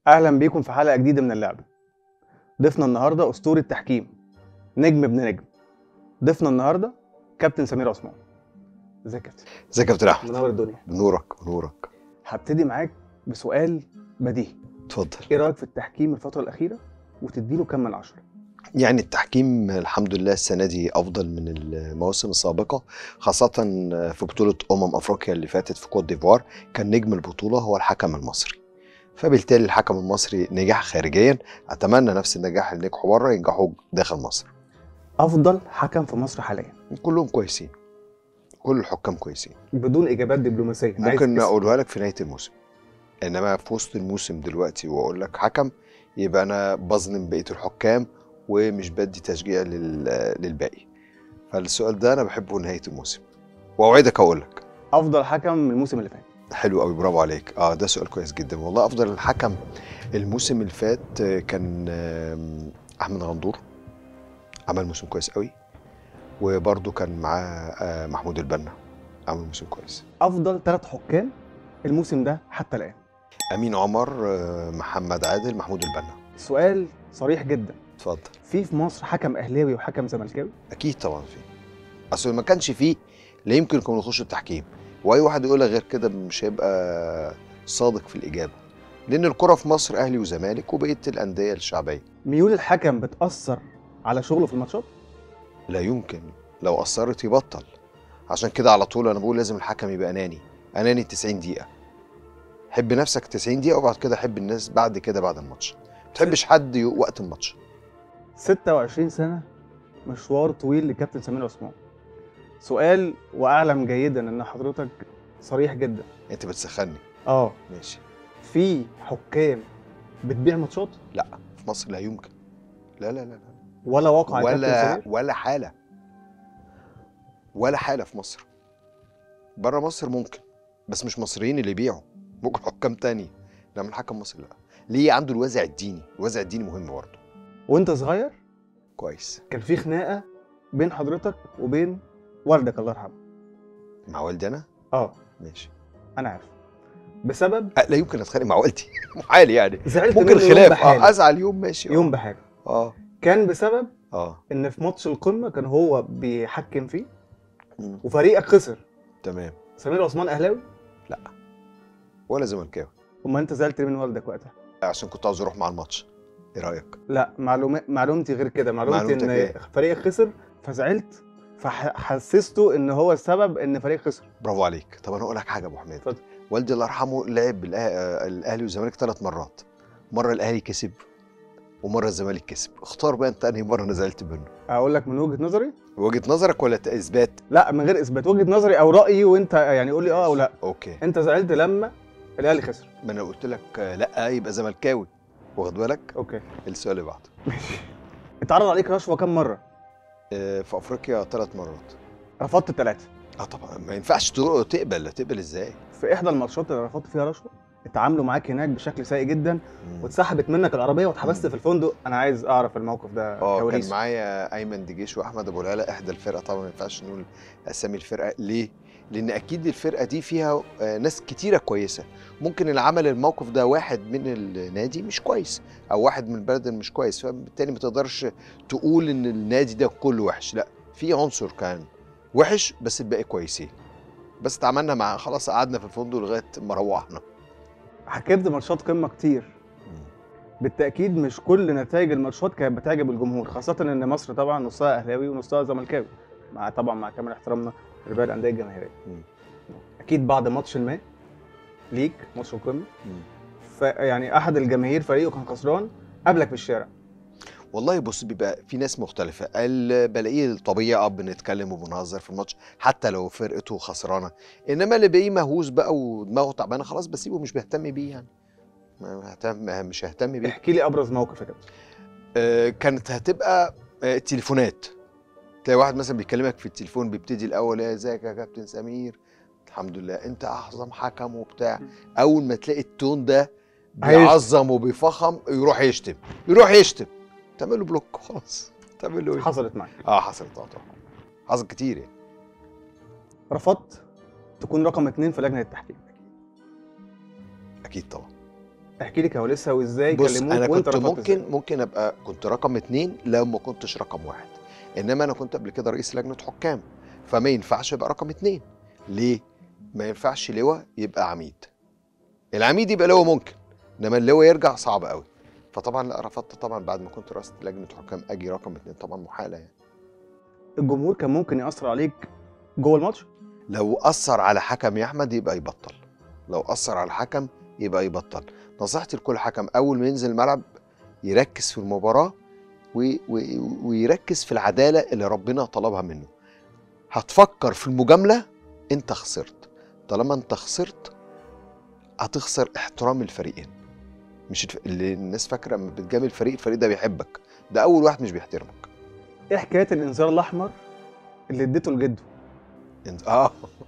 اهلا بيكم في حلقه جديده من اللعبه ضيفنا النهارده اسطوره تحكيم نجم ابن نجم ضيفنا النهارده كابتن سمير عثمان ازيك يا كابتن ازيك يا كابتن احمد منور الدنيا بنورك بنورك هبتدي معاك بسؤال بديهي اتفضل ايه رايك في التحكيم الفتره الاخيره وتديله كام من عشرة يعني التحكيم الحمد لله السنه دي افضل من المواسم السابقه خاصه في بطوله امم افريقيا اللي فاتت في كوت ديفوار كان نجم البطوله هو الحكم المصري فبالتالي الحكم المصري نجح خارجيا اتمنى نفس النجاح اللي نجحوا بره ينجحوا داخل مصر افضل حكم في مصر حاليا كلهم كويسين كل الحكام كويسين بدون اجابات دبلوماسيه أنا عايز ممكن اسم. اقولها لك في نهايه الموسم انما في وسط الموسم دلوقتي واقول لك حكم يبقى انا بظلم بقيه الحكام ومش بدي تشجيع لل- للباقي فالسؤال ده انا بحبه نهايه الموسم واوعدك اقول لك افضل حكم من الموسم اللي فات حلو قوي برافو عليك اه ده سؤال كويس جدا والله افضل الحكم الموسم اللي فات آه، كان آم، احمد غندور عمل موسم كويس قوي وبرده كان معاه آه، محمود البنا عمل موسم كويس افضل ثلاث حكام الموسم ده حتى الان امين عمر آه، محمد عادل محمود البنا سؤال صريح جدا اتفضل في في مصر حكم اهلاوي وحكم زملكاوي اكيد طبعا في اصل ما كانش فيه لا يمكن يكون يخش التحكيم واي واحد يقولها غير كده مش هيبقى صادق في الاجابه لان الكره في مصر اهلي وزمالك وبقيه الانديه الشعبيه ميول الحكم بتاثر على شغله في الماتشات لا يمكن لو اثرت يبطل عشان كده على طول انا بقول لازم الحكم يبقى اناني اناني 90 دقيقه حب نفسك 90 دقيقه وبعد كده حب الناس بعد كده بعد الماتش ما تحبش حد ي- وقت الماتش 26 سنه مشوار طويل لكابتن سمير عثمان سؤال واعلم جيدا ان حضرتك صريح جدا انت بتسخني اه ماشي في حكام بتبيع ماتشات في مصر لا يمكن لا لا لا, لا. ولا واقع يا كابتن ولا سمير ولا حاله ولا حاله في مصر بره مصر ممكن بس مش مصريين اللي يبيعوا ممكن حكام تاني انما الحكم مصري لا ليه عنده الوازع الديني الوازع الديني مهم برضه وانت صغير كويس كان في خناقه بين حضرتك وبين والدك الله يرحمه مع والدي انا اه ماشي انا عارف بسبب أه لا يمكن اتخانق مع والدي محال يعني زعلت ممكن منه يوم خلاف بحاله اه ازعل يوم ماشي آه. يوم بحاجه اه كان بسبب اه ان في ماتش القمه كان هو بيحكم فيه مم. وفريقك خسر تمام سمير عثمان اهلاوي ولا زملكاوي امال انت زعلت ليه من والدك وقتها عشان كنت عاوز اروح مع الماتش ايه رايك لا معلومات معلومتي غير كده معلومتي معلومتك ان إيه؟ فريقك خسر فزعلت فحسسته ان هو السبب ان فريق خسر برافو عليك طب انا اقول لك حاجه يا ابو حميد اتفضل. والدي الله يرحمه لعب بالأه- آه، الاهلي والزمالك ثلاث مرات مره الاهلي كسب ومره الزمالك كسب اختار بقى انت انهي مره انا زعلت منه اقول لك من وجهه نظري وجهه نظرك ولا اثبات لا من غير اثبات وجهه نظري او رايي وانت يعني قول لي اه او لا اوكي انت زعلت لما الاهلي خسر ما انا قلت لك آه، لا يبقى زملكاوي واخد بالك اوكي السؤال اللي بعده اتعرض عليك رشوه كام مره آه، في افريقيا ثلاث مرات رفضت الثلاثه اه طبعا ما ينفعش تروح تقبل تقبل ازاي في احدى الماتشات اللي رفضت فيها رشوه اتعاملوا معاك هناك بشكل سيء جدا مم. واتسحبت منك العربيه واتحبست مم. في الفندق انا عايز اعرف الموقف ده اه كان كواليس معايا ايمن دجيش واحمد ابو العلا احدى الفرقه طبعا ما ينفعش نقول اسامي الفرقه ليه؟ لان اكيد الفرقه دي فيها آه، ناس كتيره كويسه ممكن اللي عمل الموقف ده واحد من النادي مش كويس او واحد من البلد مش كويس فبالتالي ما تقدرش تقول ان النادي ده كله وحش لا في عنصر كان وحش بس الباقي كويسين بس اتعاملنا مع خلاص قعدنا في الفندق لغايه ما روحنا حكمت ماتشات قمه كتير بالتاكيد مش كل نتائج الماتشات كانت بتعجب الجمهور خاصه ان مصر طبعا نصها اهلاوي ونصها زملكاوي مع طبعا مع كامل احترامنا لباقي الانديه الجماهيريه مم. اكيد بعد ماتش ما ليك ماتش القمه مم. فيعني احد الجماهير فريقه كان خسران قابلك في الشارع والله بص بيبقى في ناس مختلفة ال- بلاقيه الطبيعة بنتكلم وبنهزر في الماتش حتى لو فرقته خسرانة إنما اللي بلاقيه مهووس بقى ودماغه تعبانة خلاص بسيبه مش بهتم بيه يعني ما ههتم مش ههتم بيه احكي لي ابرز موقف يا كابتن آه كانت هتبقى آه تليفونات تلاقي واحد مثلا بيكلمك في التليفون بيبتدي الأول يا ازيك يا كابتن سمير الحمد لله أنت أعظم حكم وبتاع أول ما تلاقي التون ده هيشتم. بيعظم وبيفخم يروح يشتم يروح يشتم تعمل له بلوك خلاص تعمل له ايه؟ حصلت معاك اه حصلت اه طبعا حصل كتير يعني رفضت تكون رقم اتنين في لجنه التحكيم اكيد طبعا احكي لي كواليسها وازاي بص كلموك انا وانت كنت رفضت ممكن إزاي؟ ممكن ابقى كنت رقم اتنين لو ما كنتش رقم واحد انما انا كنت قبل كده رئيس لجنه حكام فما ينفعش ابقى رقم اتنين ليه؟ ما ينفعش لواء يبقى عميد العميد يبقى لواء ممكن انما اللواء يرجع صعب قوي فطبعا لا رفضت طبعا بعد ما كنت رئيس لجنه حكام اجي رقم اتنين طبعا محاله يعني الجمهور كان ممكن ياثر عليك جوه الماتش لو اثر على حكم يا احمد يبقى يبطل لو اثر على الحكم يبقى يبطل نصيحتي لكل حكم اول ما ينزل الملعب يركز في المباراه و... و... ويركز في العداله اللي ربنا طلبها منه هتفكر في المجامله انت خسرت طالما انت خسرت هتخسر احترام الفريقين مش الف... اللي الناس فاكره لما بتجامل فريق الفريق ده بيحبك ده اول واحد مش بيحترمك ايه حكايه الانذار الاحمر اللي اديته لجده انت اه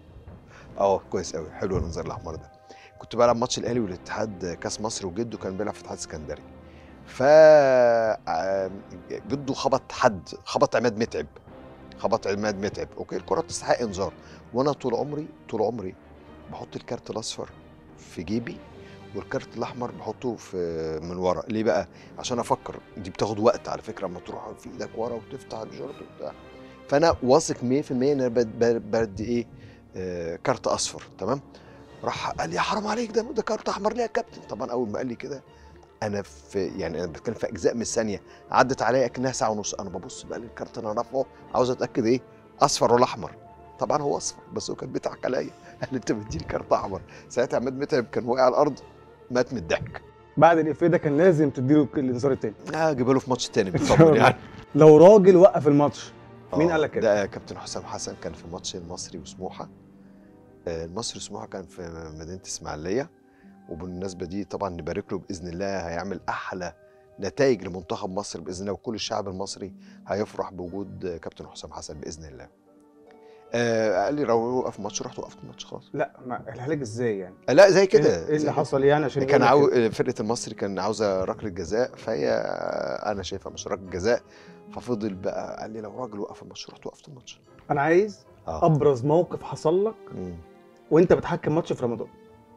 اه كويس قوي حلو الانذار الاحمر ده كنت بلعب ماتش الاهلي والاتحاد كاس مصر وجده كان بيلعب في اتحاد اسكندري ف آه، جده خبط حد خبط عماد متعب خبط عماد متعب اوكي الكره تستحق انذار وانا طول عمري طول عمري بحط الكارت الاصفر في جيبي والكارت الاحمر بحطه في من ورا ليه بقى عشان افكر دي بتاخد وقت على فكره اما تروح في ايدك ورا وتفتح الجرد وبتاع فانا واثق 100% ان انا بد- بد- بدي ايه آه كارت اصفر تمام راح قال لي يا حرام عليك ده ده كارت احمر ليه يا كابتن طبعا اول ما قال لي كده انا في يعني انا بتكلم في اجزاء من الثانيه عدت عليا اكنها ساعه ونص انا ببص بقى للكارت انا رافعه عاوز اتاكد ايه اصفر ولا احمر طبعا هو اصفر بس هو كان بيضحك عليا قال لي انت مديني كارت احمر ساعتها عماد متعب كان واقع على الارض مات من الضحك بعد الافيه ده كان لازم تديله الانذار التاني اه جيبه له في ماتش تاني إن شاء بيطمن الله. يعني لو راجل وقف الماتش مين آه، قال لك كده؟ ده كابتن حسام حسن كان في ماتش المصري وسموحه آه، المصري وسموحه كان في مدينه اسماعيليه وبالمناسبه دي طبعا نبارك له باذن الله هيعمل احلى نتائج لمنتخب مصر باذن الله وكل الشعب المصري هيفرح بوجود كابتن حسام حسن باذن الله. آه قال لي لو وقف ماتش رحت وقفت الماتش خلاص. لا ما قالها لك ازاي يعني آه، لا زي ايه كده إيه زي اللي كده. حصل يعني عشان كان يقول لك عاو... كده؟ فرقه المصري كان عاوزه ركله جزاء فهي انا شايفها مش ركله جزاء ففضل بقى قال لي لو راجل وقف الماتش رحت وقفت الماتش. انا عايز اه ابرز موقف حصل لك مم. وانت بتحكم ماتش في رمضان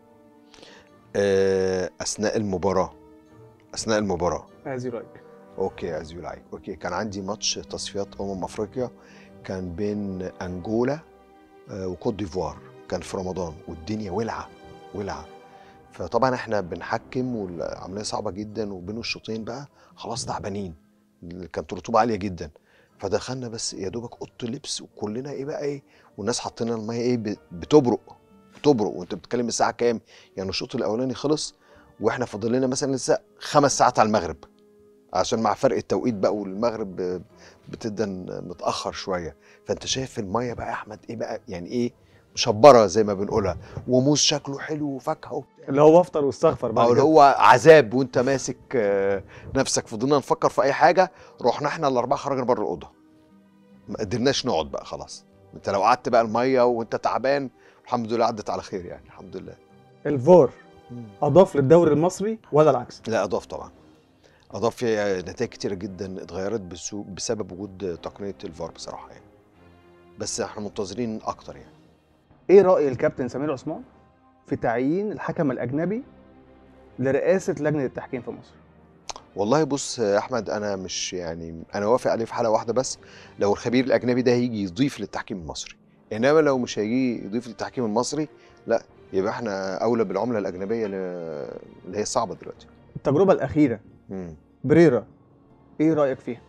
آه، اثناء المباراه اثناء المباراه هذه رايك اوكي از يو لايك اوكي كان عندي ماتش تصفيات امم افريقيا كان بين انجولا آه، وكوت ديفوار كان في رمضان والدنيا ولعه ولعه فطبعا احنا بنحكم والعمليه صعبه جدا وبين الشوطين بقى خلاص تعبانين كانت رطوبه عاليه جدا فدخلنا بس يا دوبك اوضه اللبس وكلنا ايه بقى ايه والناس حاطين الميه ايه ب- بتبرق بتبرق وانت بتتكلم الساعه كام يعني الشوط الاولاني خلص واحنا فاضل لنا مثلا لسه خمس ساعات على المغرب عشان مع فرق التوقيت بقى والمغرب ب- بتدن متاخر شويه فانت شايف الميه بقى يا احمد ايه بقى يعني ايه مشبره زي ما بنقولها وموز شكله حلو وفاكهه وبتاع اللي هو افطر واستغفر بعد او اللي كده. هو عذاب وانت ماسك آه، نفسك فضلنا نفكر في اي حاجه رحنا احنا الاربعه خرجنا بره الاوضه ما قدرناش نقعد بقى خلاص انت لو قعدت بقى الميه وانت تعبان الحمد لله عدت على خير يعني الحمد لله الفار اضاف للدوري المصري ولا العكس لا اضاف طبعا اضاف في نتائج كتيره جدا اتغيرت بسو- بسبب وجود تقنيه الفار بصراحه يعني بس احنا منتظرين اكتر يعني ايه راي الكابتن سمير عثمان في تعيين الحكم الاجنبي لرئاسه لجنه التحكيم في مصر والله بص يا احمد انا مش يعني انا وافق عليه في حاله واحده بس لو الخبير الاجنبي ده هيجي يضيف للتحكيم المصري انما لو مش هيجي يضيف للتحكيم المصري لا يبقى احنا اولى بالعمله الاجنبيه اللي اللي هي صعبه دلوقتي التجربه الاخيره مم. بريرا ايه رايك فيها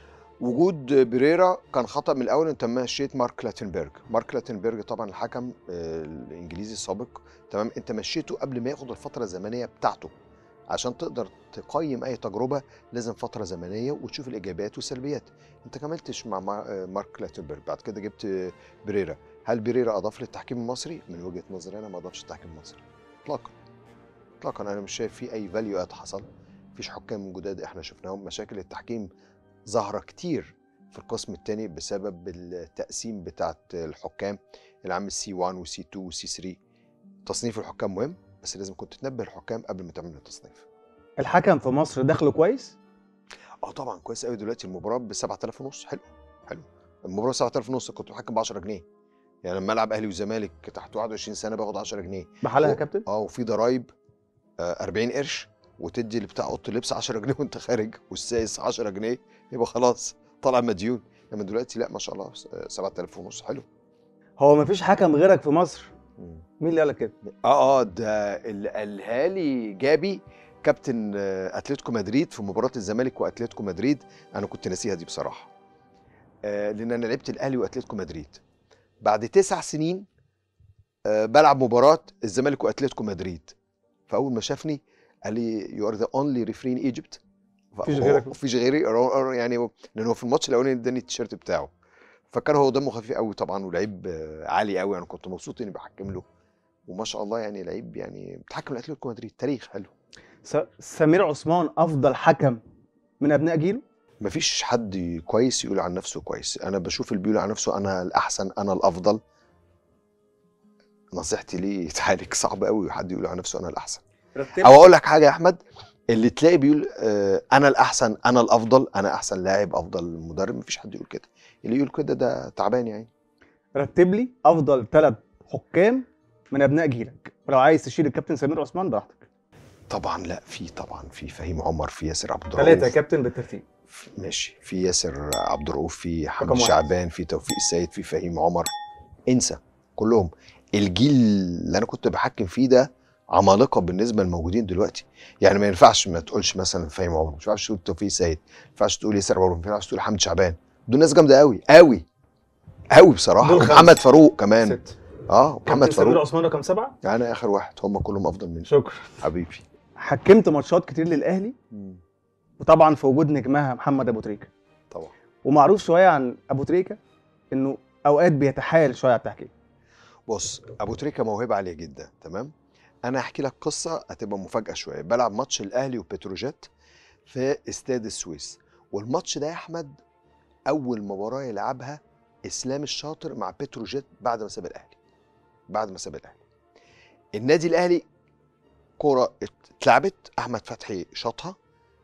وجود بريرا كان خطا من الاول انت مشيت مارك لاتنبرج مارك لاتنبرج طبعا الحكم آه، الانجليزي السابق تمام انت مشيته قبل ما ياخد الفتره الزمنيه بتاعته عشان تقدر تقيم اي تجربه لازم فتره زمنيه وتشوف الايجابيات والسلبيات انت كملتش مع مع- آه، مارك لاتنبرج بعد كده جبت آه، بريرا هل بريرا اضاف للتحكيم المصري من وجهه نظري انا ما اضافش التحكيم المصري اطلاقا اطلاقا انا مش شايف في اي فاليو اد حصل مفيش حكام جداد احنا شفناهم مشاكل التحكيم ظاهره كتير في القسم الثاني بسبب التقسيم بتاعت الحكام اللي عامل سي 1 وسي 2 وسي 3 تصنيف الحكام مهم بس لازم كنت تنبه الحكام قبل ما تعمل التصنيف الحكم في مصر دخله كويس اه طبعا كويس قوي دلوقتي المباراه ب 7000 ونص حلو حلو المباراه 7000 ونص كنت بحكم ب 10 جنيه يعني لما العب اهلي وزمالك تحت 21 سنه باخد 10 جنيه بحالها يا و- كابتن اه وفي ضرايب آه 40 قرش وتدي اللي بتاع اوضه اللبس 10 جنيه وانت خارج والسايس 10 جنيه يبقى خلاص طالع مديون انما دلوقتي لا ما شاء الله 7000 ونص حلو هو مفيش حكم غيرك في مصر مين اللي قال لك كده اه اه ده اللي قالها لي جابي كابتن آه، اتلتيكو مدريد في مباراه الزمالك واتلتيكو مدريد انا كنت ناسيها دي بصراحه آه لان انا لعبت الاهلي واتلتيكو مدريد بعد تسع سنين آه بلعب مباراه الزمالك واتلتيكو مدريد فاول ما شافني قال لي يو ار ذا اونلي ريفري ان ايجيبت مفيش غيرك. مفيش غيري أر- يعني لان هو في الماتش الاولاني اداني التيشيرت بتاعه فكان هو دمه خفيف قوي طبعا ولعيب آه، عالي قوي انا كنت مبسوط اني بحكم له وما شاء الله يعني لعيب يعني بتحكم لاتلتيكو مدريد تاريخ حلو س- سمير عثمان افضل حكم من ابناء جيله مفيش حد كويس يقول عن نفسه كويس انا بشوف اللي بيقول عن نفسه انا الاحسن انا الافضل نصيحتي ليه يتعالج صعب قوي حد يقول عن نفسه انا الاحسن او اقول لك حاجه يا احمد اللي تلاقي بيقول آه انا الاحسن انا الافضل انا احسن لاعب افضل مدرب مفيش حد يقول كده اللي يقول كده ده تعبان يعني رتب لي افضل ثلاث حكام من ابناء جيلك ولو عايز تشيل الكابتن سمير عثمان براحتك طبعا لا في طبعا في فهيم عمر في ياسر عبد ثلاثه يا الرؤوف كابتن بالترتيب في- ماشي في ياسر عبد الرؤوف في رقم حمدي واحد. شعبان في توفيق السيد في فهيم عمر انسى كلهم الجيل اللي انا كنت بحكم فيه ده عمالقه بالنسبه للموجودين دلوقتي يعني ما ينفعش ما تقولش مثلا فهيم عمر ما ينفعش تقول توفيق السيد ما ينفعش تقول ياسر عبد الرؤوف ما ينفعش تقول حمدي شعبان دول ناس جامده قوي قوي قوي بصراحه دول خمسة. محمد فاروق كمان ست اه محمد كابتن سمير فاروق عثمان رقم سبعه يعني اخر واحد هم كلهم افضل مني شكرا حبيبي حكمت ماتشات كتير للاهلي وطبعا في وجود نجمها محمد ابو تريكه طبعا ومعروف شويه عن ابو تريكه انه اوقات بيتحايل شويه على التحكيم بص ابو تريكه موهبه عاليه جدا تمام انا هحكي لك قصه هتبقى مفاجاه شويه بلعب ماتش الاهلي وبتروجيت في استاد السويس والماتش ده يا احمد اول مباراه يلعبها اسلام الشاطر مع بتروجيت بعد ما ساب الاهلي بعد ما ساب الاهلي النادي الاهلي كوره اتلعبت احمد فتحي شاطها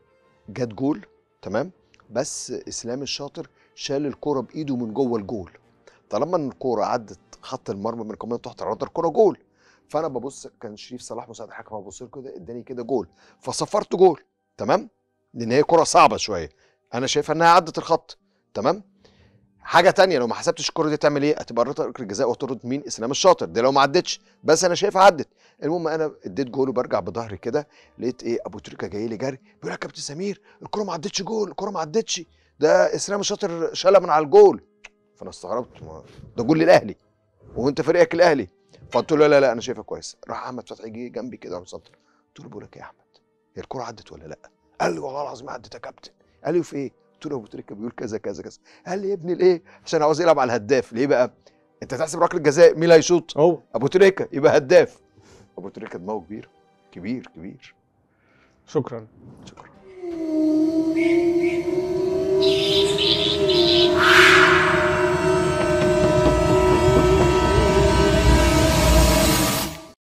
جت جول تمام بس اسلام الشاطر شال الكوره بايده من جوه الجول طالما ان الكوره عدت خط المرمى من كمان تحت الرادار كوره جول فانا ببص كان شريف صلاح مساعد الحكم ببص له كده اداني كده جول فصفرت جول تمام لان هي كوره صعبه شويه انا شايفها انها عدت الخط تمام حاجه تانية لو ما حسبتش الكوره دي تعمل ايه هتبقى ركله الجزاء وترد مين اسلام الشاطر دي لو ما عدتش بس انا شايفها عدت المهم انا اديت جول وبرجع بظهري كده لقيت ايه ابو تريكه جاي لي جري بيقول يا كابتن سمير الكوره ما عدتش جول الكوره ما عدتش ده اسلام الشاطر شالها من على الجول فانا استغربت ما- ده جول للاهلي وانت فريقك الاهلي فقلت له لا لا لا انا شايفها كويس راح احمد فتحي جه جنبي كده على السطر قلت له بقول لك إيه يا احمد هي الكوره عدت ولا لا قال لي والله العظيم عدت يا كابتن قال لي في ايه قلت له ابو تريكه بيقول كذا كذا كذا قال لي يا ابني ليه عشان عاوز يلعب على الهداف ليه بقى انت تحسب ركله جزاء مين اللي هيشوط هو ابو تريكه يبقى هداف ابو تريكه دماغه كبير كبير كبير شكرا شكرا